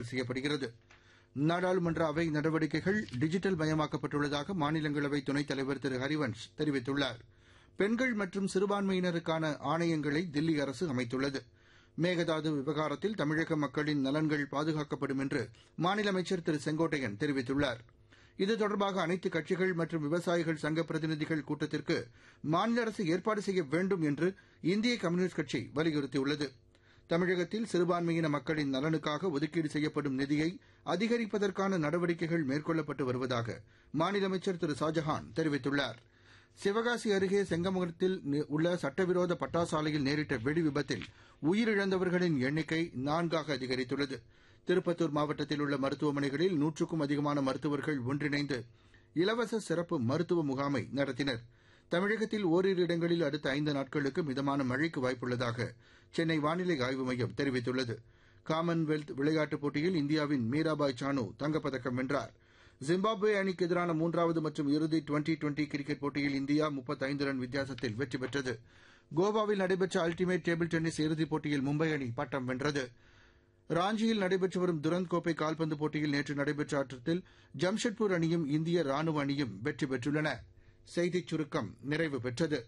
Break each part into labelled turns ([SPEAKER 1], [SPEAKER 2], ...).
[SPEAKER 1] செய்யப்படுகிறது நாடாளுமன்ற அவை நடவடிக்கைகள் டிஜிட்டல் மயமாக்கப்பட்டுள்ளதாக மாநிலங்களவை துணைத் தலைவர் திரு ஹரிவன்ஷ் தெரிவித்துள்ளார் பெண்கள் மற்றும் சிறுபான்மையினருக்கான ஆணையங்களை தில்லி அரசு அமைத்துள்ளது மேகதாது விவகாரத்தில் தமிழக மக்களின் நலன்கள் பாதுகாக்கப்படும் என்று மாநில அமைச்சர் திரு செங்கோட்டையன் தெரிவித்துள்ளார் இது தொடர்பாக அனைத்து கட்சிகள் மற்றும் விவசாயிகள் சங்க பிரதிநிதிகள் கூட்டத்திற்கு மாநில அரசு ஏற்பாடு செய்ய வேண்டும் என்று இந்திய கம்யூனிஸ்ட் கட்சி வலியுறுத்தியுள்ளது தமிழகத்தில் சிறுபான்மையின மக்களின் நலனுக்காக ஒதுக்கீடு செய்யப்படும் நிதியை அதிகரிப்பதற்கான நடவடிக்கைகள் மேற்கொள்ளப்பட்டு வருவதாக மாநில அமைச்சர் திரு ஷாஜஹான் தெரிவித்துள்ளார் சிவகாசி அருகே செங்கமுகத்தில் உள்ள சட்டவிரோத பட்டாசாலையில் நேரிட்ட வெடி விபத்தில் உயிரிழந்தவர்களின் எண்ணிக்கை நான்காக அதிகரித்துள்ளது திருப்பத்தூர் மாவட்டத்தில் உள்ள மருத்துவமனைகளில் நூற்றுக்கும் அதிகமான மருத்துவர்கள் ஒன்றிணைந்து இலவச சிறப்பு மருத்துவ முகாமை நடத்தினர் தமிழகத்தில் ஓரிரு இடங்களில் அடுத்த ஐந்து நாட்களுக்கு மிதமான மழைக்கு வாய்ப்புள்ளதாக சென்னை வானிலை ஆய்வு மையம் தெரிவித்துள்ளது காமன்வெல்த் விளையாட்டுப் போட்டியில் இந்தியாவின் மீராபாய் சானு தங்கப்பதக்கம் வென்றார் ஜிம்பாப்வே அணிக்கு எதிரான மூன்றாவது மற்றும் இறுதி டுவெண்டி டுவெண்டி கிரிக்கெட் போட்டியில் இந்தியா முப்பத்தைந்து ரன் வித்தியாசத்தில் வெற்றி பெற்றது கோவாவில் நடைபெற்ற அல்டிமேட் டேபிள் டென்னிஸ் இறுதிப் போட்டியில் மும்பை அணி பட்டம் வென்றது ராஞ்சியில் நடைபெற்று வரும் துரந்த் கோப்பை கால்பந்து போட்டியில் நேற்று நடைபெற்ற ஆட்டத்தில் ஜம்ஷெட்பூர் அணியும் இந்திய ராணுவ அணியும் வெற்றி பெற்றுள்ளன செய்திச் சுருக்கம் நிறைவு பெற்றது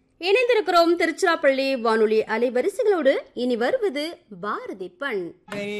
[SPEAKER 2] இணைந்திருக்கிறோம் திருச்சிராப்பள்ளி வானொலி அலைவரிசைகளோடு இனி வருவது பாரதி பண்